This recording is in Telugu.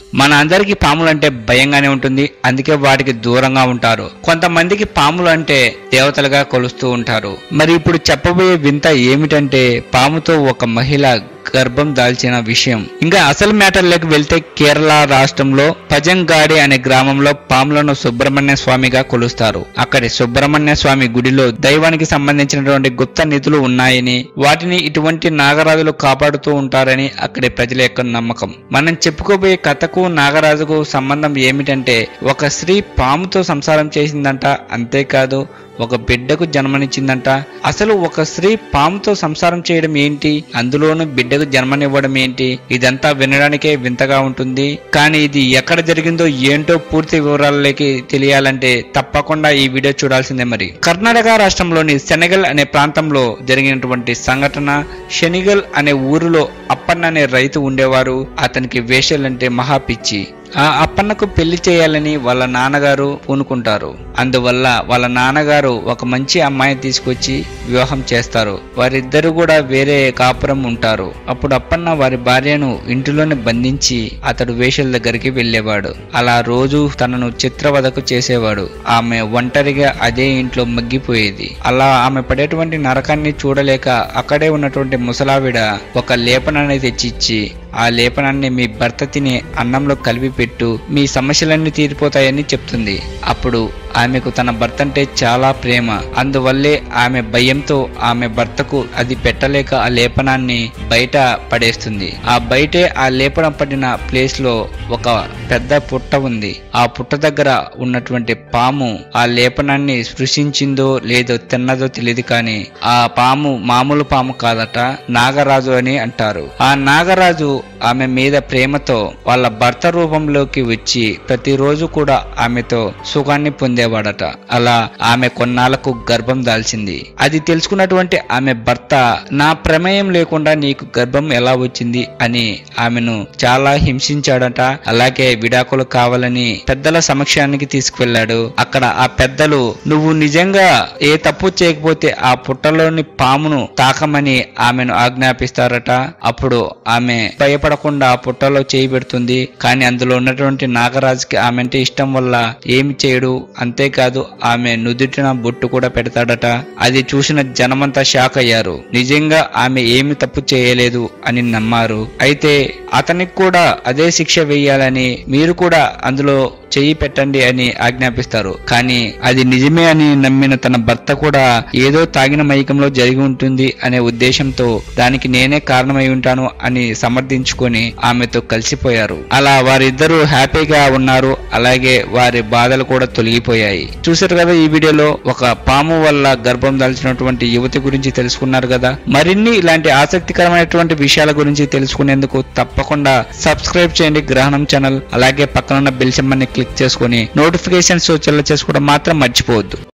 మన అందరికీ పాములు అంటే భయంగానే ఉంటుంది అందుకే వాటికి దూరంగా ఉంటారు కొంతమందికి పాములు అంటే దేవతలుగా కొలుస్తూ ఉంటారు మరి ఇప్పుడు చెప్పబోయే వింత ఏమిటంటే పాముతో ఒక మహిళ గర్భం దాల్చిన విషయం ఇంకా అసలు మ్యాటర్లోకి వెళ్తే కేరళ రాష్ట్రంలో పజంగాడి అనే గ్రామంలో పాములను సుబ్రహ్మణ్య స్వామిగా కొలుస్తారు అక్కడి సుబ్రహ్మణ్య స్వామి గుడిలో దైవానికి సంబంధించినటువంటి గుప్త నిధులు ఉన్నాయని వాటిని ఇటువంటి నాగరాజులు కాపాడుతూ ఉంటారని అక్కడి ప్రజల యొక్క నమ్మకం మనం చెప్పుకోబోయే కథకు నాగరాజుకు సంబంధం ఏమిటంటే ఒక స్త్రీ పాముతో సంసారం చేసిందంట అంతేకాదు ఒక బిడ్డకు జన్మనిచ్చిందంట అసలు ఒక స్త్రీ పాముతో సంసారం చేయడం ఏంటి అందులోనూ బిడ్డకు జన్మనివ్వడం ఏంటి ఇదంతా వినడానికే వింతగా ఉంటుంది కానీ ఇది ఎక్కడ జరిగిందో ఏంటో పూర్తి వివరాలలోకి తెలియాలంటే తప్పకుండా ఈ వీడియో చూడాల్సిందే మరి కర్ణాటక రాష్ట్రంలోని సెనగల్ అనే ప్రాంతంలో జరిగినటువంటి సంఘటన శనిగల్ అనే ఊరిలో అప్పన్న అనే రైతు ఉండేవారు అతనికి వేషలంటే మహా పిచ్చి ఆ అప్పన్నకు పెళ్లి చేయాలని వాళ్ళ నాన్నగారు పూనుకుంటారు అందువల్ల వాళ్ళ నాన్నగారు ఒక మంచి అమ్మాయిని తీసుకొచ్చి వివాహం చేస్తారు వారిద్దరు కూడా వేరే కాపురం ఉంటారు అప్పుడు అప్పన్న వారి భార్యను ఇంటిలోనే బంధించి అతడు వేషల దగ్గరికి వెళ్ళేవాడు అలా రోజు తనను చిత్రవదకు చేసేవాడు ఆమె ఒంటరిగా అదే ఇంట్లో మగ్గిపోయేది అలా ఆమె పడేటువంటి నరకాన్ని చూడలేక అక్కడే ఉన్నటువంటి ముసలావిడ ఒక లేపనాన్ని తెచ్చిచ్చి ఆ లేపనాన్ని మీ భర్త తినే అన్నంలో కలిపి పెట్టు మీ సమస్యలన్నీ తీరిపోతాయని చెప్తుంది అప్పుడు ఆమెకు తన భర్త అంటే చాలా ప్రేమ అందువల్లే ఆమె భయంతో ఆమె భర్తకు అది పెట్టలేక ఆ లేపనాన్ని బయట పడేస్తుంది ఆ బయటే ఆ లేపనం పడిన ప్లేస్ లో ఒక పెద్ద పుట్ట ఉంది ఆ పుట్ట దగ్గర ఉన్నటువంటి పాము ఆ లేపనాన్ని స్పృశించిందో లేదో తిన్నదో తెలియదు కానీ ఆ పాము మామూలు పాము కాదట నాగరాజు అని అంటారు ఆ నాగరాజు ఆమె మీద ప్రేమతో వాళ్ళ భర్త రూపంలోకి వచ్చి ప్రతిరోజు కూడా ఆమెతో సుఖాన్ని పొందేవాడట అలా ఆమె కొన్నాళ్లకు గర్భం దాల్చింది అది తెలుసుకున్నటువంటి ఆమె భర్త నా ప్రమేయం లేకుండా నీకు గర్భం ఎలా వచ్చింది అని ఆమెను చాలా హింసించాడట అలాగే విడాకులు కావాలని పెద్దల సమక్షానికి తీసుకువెళ్ళాడు అక్కడ ఆ పెద్దలు నువ్వు నిజంగా ఏ తప్పు చేయకపోతే ఆ పుట్టలోని పామును తాకమని ఆమెను ఆజ్ఞాపిస్తారట అప్పుడు ఆమె భయపడకుండా ఆ పుట్టలో చేయి పెడుతుంది కానీ అందులో ఉన్నటువంటి నాగరాజుకి ఆమె అంటే ఇష్టం వల్ల ఏమి చేయడు అంతేకాదు ఆమె నుదుటిన బొట్టు కూడా పెడతాడట అది చూసిన జనమంతా షాక్ అయ్యారు నిజంగా ఆమె ఏమి తప్పు చేయలేదు అని నమ్మారు అయితే అతనికి కూడా అదే శిక్ష వేయాలని మీరు కూడా అందులో చెయ్యి పెట్టండి అని ఆజ్ఞాపిస్తారు కానీ అది నిజమే అని నమ్మిన తన భర్త కూడా ఏదో తాగిన మైకంలో జరిగి ఉంటుంది అనే ఉద్దేశంతో దానికి నేనే కారణమై ఉంటాను అని సమర్థించుకొని ఆమెతో కలిసిపోయారు అలా వారిద్దరూ హ్యాపీగా ఉన్నారు అలాగే వారి బాధలు కూడా తొలగిపోయాయి చూసారు కదా ఈ వీడియోలో ఒక పాము వల్ల గర్భం దాల్చినటువంటి యువతి గురించి తెలుసుకున్నారు కదా మరిన్ని ఇలాంటి ఆసక్తికరమైనటువంటి విషయాల గురించి తెలుసుకునేందుకు తప్పకుండా సబ్స్క్రైబ్ చేయండి గ్రహణం ఛానల్ అలాగే పక్కనున్న బెల్ సింబల్ని క్లిక్ చేసుకొని నోటిఫికేషన్స్ చెల్ల చేసుకోవడం మాత్రం మర్చిపోవద్దు